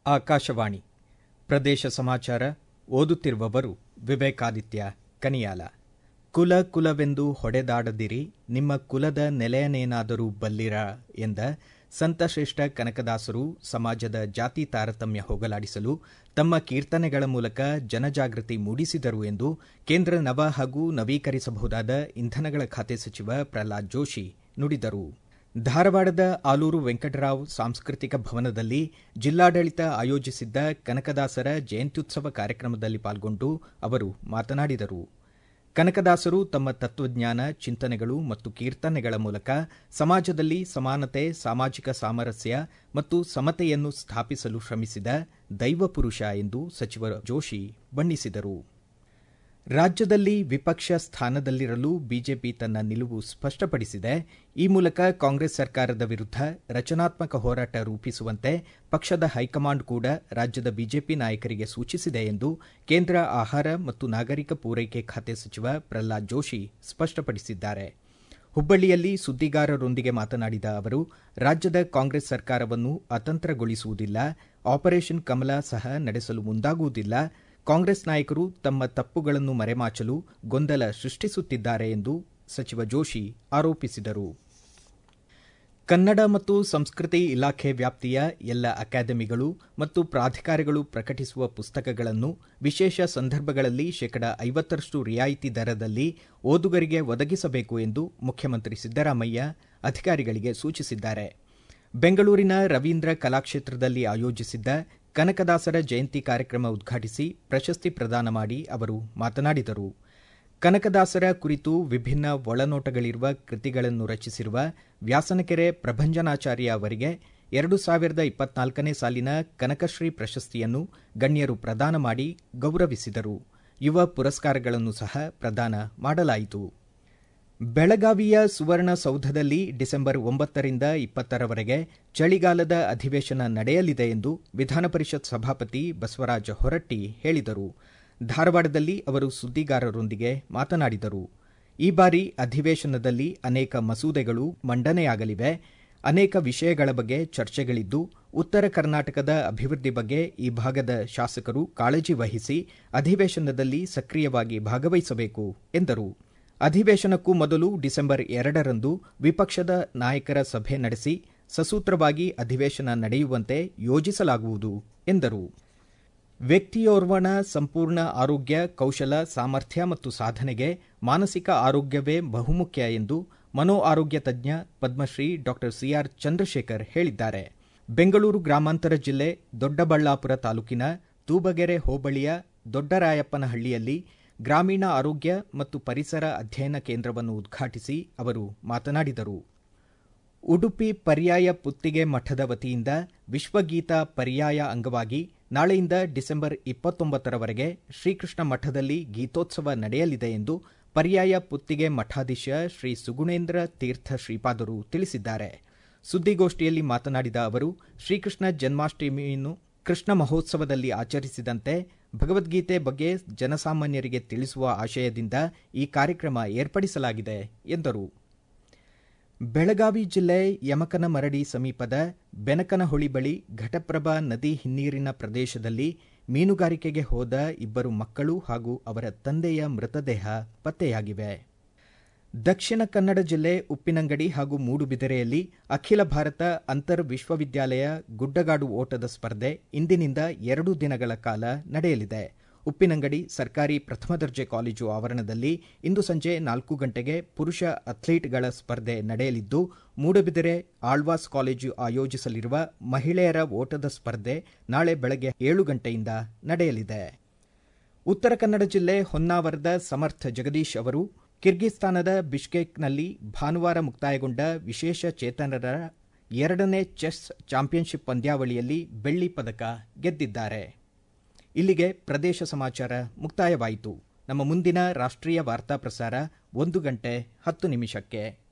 ಆಕಾಶವಾಣಿ ಪ್ರದೇಶ ಸಮಾಚಾರ ಓದುತ್ತಿರುವವರು ವಿವೇಕಾದಿತ್ಯ ಕನಿಯಾಲ ಕುಲ ಕುಲವೆಂದು ಹೊಡೆದಾಡದಿರಿ ನಿಮ್ಮ ಕುಲದ ನೆಲೆಯನೇನಾದರೂ ಬಲ್ಲಿರ ಎಂದ ಸಂತಶ್ರೇಷ್ಠ ಕನಕದಾಸರು ಸಮಾಜದ ಜಾತಿ ತಾರತಮ್ಯ ಹೋಗಲಾಡಿಸಲು ತಮ್ಮ ಕೀರ್ತನೆಗಳ ಮೂಲಕ ಜನಜಾಗೃತಿ ಮೂಡಿಸಿದರು ಎಂದು ಕೇಂದ್ರ ನವ ಹಾಗೂ ನವೀಕರಿಸಬಹುದಾದ ಇಂಧನಗಳ ಖಾತೆ ಸಚಿವ ಪ್ರಹ್ಲಾದ್ ಜೋಶಿ ನುಡಿದರು ಧಾರವಾಡದ ಆಲೂರು ವೆಂಕಟರಾವ್ ಸಾಂಸ್ಕೃತಿಕ ಭವನದಲ್ಲಿ ಜಿಲ್ಲಾಡಳಿತ ಆಯೋಜಿಸಿದ್ದ ಕನಕದಾಸರ ಜಯಂತ್ಯುತ್ಸವ ಕಾರ್ಯಕ್ರಮದಲ್ಲಿ ಪಾಲ್ಗೊಂಡು ಅವರು ಮಾತನಾಡಿದರು ಕನಕದಾಸರು ತಮ್ಮ ತತ್ವಜ್ಞಾನ ಚಿಂತನೆಗಳು ಮತ್ತು ಕೀರ್ತನೆಗಳ ಮೂಲಕ ಸಮಾಜದಲ್ಲಿ ಸಮಾನತೆ ಸಾಮಾಜಿಕ ಸಾಮರಸ್ಯ ಮತ್ತು ಸಮತೆಯನ್ನು ಸ್ಥಾಪಿಸಲು ಶ್ರಮಿಸಿದ ದೈವಪುರುಷ ಎಂದು ಸಚಿವ ಜೋಶಿ ಬಣ್ಣಿಸಿದರು ರಾಜ್ಯದಲ್ಲಿ ವಿಪಕ್ಷ ಸ್ಥಾನದಲ್ಲಿರಲು ಬಿಜೆಪಿ ತನ್ನ ನಿಲುವು ಸ್ಪಷ್ಟಪಡಿಸಿದೆ ಈ ಮೂಲಕ ಕಾಂಗ್ರೆಸ್ ಸರ್ಕಾರದ ವಿರುದ್ಧ ರಚನಾತ್ಮಕ ಹೋರಾಟ ರೂಪಿಸುವಂತೆ ಪಕ್ಷದ ಹೈಕಮಾಂಡ್ ಕೂಡ ರಾಜ್ಯದ ಬಿಜೆಪಿ ನಾಯಕರಿಗೆ ಸೂಚಿಸಿದೆ ಎಂದು ಕೇಂದ್ರ ಆಹಾರ ಮತ್ತು ನಾಗರಿಕ ಪೂರೈಕೆ ಖಾತೆ ಸಚಿವ ಪ್ರಹ್ಲಾದ್ ಜೋಶಿ ಸ್ಪಷ್ಟಪಡಿಸಿದ್ದಾರೆ ಹುಬ್ಬಳ್ಳಿಯಲ್ಲಿ ಸುದ್ದಿಗಾರರೊಂದಿಗೆ ಮಾತನಾಡಿದ ಅವರು ರಾಜ್ಯದ ಕಾಂಗ್ರೆಸ್ ಸರ್ಕಾರವನ್ನು ಅತಂತ್ರಗೊಳಿಸುವುದಿಲ್ಲ ಆಪರೇಷನ್ ಕಮಲ ಸಹ ನಡೆಸಲು ಮುಂದಾಗುವುದಿಲ್ಲ ಕಾಂಗ್ರೆಸ್ ನಾಯಕರು ತಮ್ಮ ತಪ್ಪುಗಳನ್ನು ಮರೆಮಾಚಲು ಗೊಂದಲ ಸೃಷ್ಟಿಸುತ್ತಿದ್ದಾರೆ ಎಂದು ಸಚಿವ ಜೋಶಿ ಆರೋಪಿಸಿದರು ಕನ್ನಡ ಮತ್ತು ಸಂಸ್ಕೃತಿ ಇಲಾಖೆ ವ್ಯಾಪ್ತಿಯ ಎಲ್ಲ ಅಕಾಡೆಮಿಗಳು ಮತ್ತು ಪ್ರಾಧಿಕಾರಗಳು ಪ್ರಕಟಿಸುವ ಪುಸ್ತಕಗಳನ್ನು ವಿಶೇಷ ಸಂದರ್ಭಗಳಲ್ಲಿ ಶೇಕಡ ಐವತ್ತರಷ್ಟು ರಿಯಾಯಿತಿ ದರದಲ್ಲಿ ಓದುಗರಿಗೆ ಒದಗಿಸಬೇಕು ಎಂದು ಮುಖ್ಯಮಂತ್ರಿ ಸಿದ್ದರಾಮಯ್ಯ ಅಧಿಕಾರಿಗಳಿಗೆ ಸೂಚಿಸಿದ್ದಾರೆ ಬೆಂಗಳೂರಿನ ರವೀಂದ್ರ ಕಲಾಕ್ಷೇತ್ರದಲ್ಲಿ ಆಯೋಜಿಸಿದ್ದ ಕನಕದಾಸರ ಜಯಂತಿ ಕಾರ್ಯಕ್ರಮ ಉದ್ಘಾಟಿಸಿ ಪ್ರಶಸ್ತಿ ಪ್ರದಾನ ಮಾಡಿ ಅವರು ಮಾತನಾಡಿದರು ಕನಕದಾಸರ ಕುರಿತು ವಿಭಿನ್ನ ಒಳನೋಟಗಳಿರುವ ಕೃತಿಗಳನ್ನು ರಚಿಸಿರುವ ವ್ಯಾಸನಕೆರೆ ಪ್ರಭಂಜನಾಚಾರ್ಯ ಅವರಿಗೆ ಎರಡು ಸಾವಿರದ ಇಪ್ಪತ್ನಾಲ್ಕನೇ ಸಾಲಿನ ಕನಕಶ್ರೀ ಪ್ರಶಸ್ತಿಯನ್ನು ಗಣ್ಯರು ಪ್ರದಾನ ಮಾಡಿ ಗೌರವಿಸಿದರು ಯುವ ಪುರಸ್ಕಾರಗಳನ್ನು ಸಹ ಪ್ರದಾನ ಮಾಡಲಾಯಿತು ಬೆಳಗಾವಿಯ ಸುವರ್ಣಸೌಧದಲ್ಲಿ ಡಿಸೆಂಬರ್ ಒಂಬತ್ತರಿಂದ ಇಪ್ಪತ್ತರವರೆಗೆ ಚಳಿಗಾಲದ ಅಧಿವೇಶನ ನಡೆಯಲಿದೆ ಎಂದು ವಿಧಾನಪರಿಷತ್ ಸಭಾಪತಿ ಬಸವರಾಜ ಹೊರಟ್ಟಿ ಹೇಳಿದರು ಧಾರವಾಡದಲ್ಲಿ ಅವರು ಸುದ್ದಿಗಾರರೊಂದಿಗೆ ಮಾತನಾಡಿದರು ಈ ಬಾರಿ ಅಧಿವೇಶನದಲ್ಲಿ ಅನೇಕ ಮಸೂದೆಗಳು ಮಂಡನೆಯಾಗಲಿವೆ ಅನೇಕ ವಿಷಯಗಳ ಬಗ್ಗೆ ಚರ್ಚೆಗಳಿದ್ದು ಉತ್ತರ ಕರ್ನಾಟಕದ ಅಭಿವೃದ್ಧಿ ಬಗ್ಗೆ ಈ ಭಾಗದ ಶಾಸಕರು ಕಾಳಜಿ ವಹಿಸಿ ಅಧಿವೇಶನದಲ್ಲಿ ಸಕ್ರಿಯವಾಗಿ ಭಾಗವಹಿಸಬೇಕು ಎಂದರು ಅಧಿವೇಶನಕ್ಕೂ ಮೊದಲು ಡಿಸೆಂಬರ್ ಎರಡರಂದು ವಿಪಕ್ಷದ ನಾಯಕರ ಸಭೆ ನಡೆಸಿ ಸಸೂತ್ರವಾಗಿ ಅಧಿವೇಶನ ನಡೆಯುವಂತೆ ಯೋಜಿಸಲಾಗುವುದು ಎಂದರು ವ್ಯಕ್ತಿಯೋರ್ವನ ಸಂಪೂರ್ಣ ಆರೋಗ್ಯ ಕೌಶಲ ಸಾಮರ್ಥ್ಯ ಮತ್ತು ಸಾಧನೆಗೆ ಮಾನಸಿಕ ಆರೋಗ್ಯವೇ ಬಹುಮುಖ್ಯ ಎಂದು ಮನೋ ಆರೋಗ್ಯ ತಜ್ಞ ಪದ್ಮಶ್ರೀ ಡಾ ಸಿಆರ್ ಚಂದ್ರಶೇಖರ್ ಹೇಳಿದ್ದಾರೆ ಬೆಂಗಳೂರು ಗ್ರಾಮಾಂತರ ಜಿಲ್ಲೆ ದೊಡ್ಡಬಳ್ಳಾಪುರ ತಾಲೂಕಿನ ತೂಬಗೆರೆ ಹೋಬಳಿಯ ದೊಡ್ಡರಾಯಪ್ಪನಹಳ್ಳಿಯಲ್ಲಿ ಗ್ರಾಮೀಣ ಆರೋಗ್ಯ ಮತ್ತು ಪರಿಸರ ಅಧ್ಯಯನ ಕೇಂದ್ರವನ್ನು ಉದ್ಘಾಟಿಸಿ ಅವರು ಮಾತನಾಡಿದರು ಉಡುಪಿ ಪರ್ಯಾಯ ಪುತ್ತಿಗೆ ಮಠದ ವತಿಯಿಂದ ವಿಶ್ವಗೀತ ಪರ್ಯಾಯ ಅಂಗವಾಗಿ ನಾಳೆಯಿಂದ ಡಿಸೆಂಬರ್ ಇಪ್ಪತ್ತೊಂಬತ್ತರವರೆಗೆ ಶ್ರೀಕೃಷ್ಣ ಮಠದಲ್ಲಿ ಗೀತೋತ್ಸವ ನಡೆಯಲಿದೆ ಎಂದು ಪರ್ಯಾಯ ಪುತ್ತಿಗೆ ಮಠಾಧೀಶ ಶ್ರೀ ಸುಗುಣೇಂದ್ರ ತೀರ್ಥ ಶ್ರೀಪಾದರು ತಿಳಿಸಿದ್ದಾರೆ ಸುದ್ದಿಗೋಷ್ಠಿಯಲ್ಲಿ ಮಾತನಾಡಿದ ಅವರು ಶ್ರೀಕೃಷ್ಣ ಜನ್ಮಾಷ್ಟಮಿಯನ್ನು ಕೃಷ್ಣ ಮಹೋತ್ಸವದಲ್ಲಿ ಆಚರಿಸಿದಂತೆ ಭಗವದ್ಗೀತೆ ಬಗ್ಗೆ ಜನಸಾಮಾನ್ಯರಿಗೆ ತಿಳಿಸುವ ಆಶಯದಿಂದ ಈ ಕಾರ್ಯಕ್ರಮ ಏರ್ಪಡಿಸಲಾಗಿದೆ ಎಂದರು ಬೆಳಗಾವಿ ಜಿಲ್ಲೆ ಯಮಕನಮರಡಿ ಸಮೀಪದ ಬೆನಕನಹೊಳಿ ಬಳಿ ಘಟಪ್ರಭಾ ನದಿ ಹಿನ್ನೀರಿನ ಪ್ರದೇಶದಲ್ಲಿ ಮೀನುಗಾರಿಕೆಗೆ ಹೋದ ಇಬ್ಬರು ಮಕ್ಕಳು ಹಾಗೂ ಅವರ ತಂದೆಯ ಮೃತದೇಹ ಪತ್ತೆಯಾಗಿವೆ ದಕ್ಷಿಣ ಕನ್ನಡ ಜಿಲ್ಲೆ ಉಪ್ಪಿನಂಗಡಿ ಹಾಗೂ ಮೂಡುಬಿದಿರೆಯಲ್ಲಿ ಅಖಿಲ ಭಾರತ ಅಂತರ್ ವಿಶ್ವವಿದ್ಯಾಲಯ ಗುಡ್ಡಗಾಡು ಓಟದ ಸ್ಪರ್ಧೆ ಇಂದಿನಿಂದ ಎರಡು ದಿನಗಳ ಕಾಲ ನಡೆಯಲಿದೆ ಉಪ್ಪಿನಂಗಡಿ ಸರ್ಕಾರಿ ಪ್ರಥಮ ದರ್ಜೆ ಕಾಲೇಜು ಆವರಣದಲ್ಲಿ ಇಂದು ಸಂಜೆ ನಾಲ್ಕು ಗಂಟೆಗೆ ಪುರುಷ ಅಥ್ಲೀಟ್ಗಳ ಸ್ಪರ್ಧೆ ನಡೆಯಲಿದ್ದು ಮೂಡಬಿದಿರೆ ಆಳ್ವಾಸ್ ಕಾಲೇಜು ಆಯೋಜಿಸಲಿರುವ ಮಹಿಳೆಯರ ಓಟದ ಸ್ಪರ್ಧೆ ನಾಳೆ ಬೆಳಗ್ಗೆ ಏಳು ಗಂಟೆಯಿಂದ ನಡೆಯಲಿದೆ ಉತ್ತರ ಕನ್ನಡ ಜಿಲ್ಲೆ ಹೊನ್ನಾವರದ ಸಮರ್ಥ ಜಗದೀಶ್ ಅವರು ಕಿರ್ಗಿಸ್ತಾನದ ಬಿಷ್ಕೇಕ್ನಲ್ಲಿ ಭಾನುವಾರ ಮುಕ್ತಾಯಗೊಂಡ ವಿಶೇಷ ಚೇತನರ ಎರಡನೇ ಚೆಸ್ ಚಾಂಪಿಯನ್ಶಿಪ್ ಪಂದ್ಯಾವಳಿಯಲ್ಲಿ ಬೆಳ್ಳಿ ಪದಕ ಗೆದ್ದಿದ್ದಾರೆ ಇಲ್ಲಿಗೆ ಪ್ರದೇಶ ಸಮಾಚಾರ ಮುಕ್ತಾಯವಾಯಿತು ನಮ್ಮ ಮುಂದಿನ ರಾಷ್ಟ್ರೀಯ ವಾರ್ತಾ ಪ್ರಸಾರ ಒಂದು ಗಂಟೆ ಹತ್ತು ನಿಮಿಷಕ್ಕೆ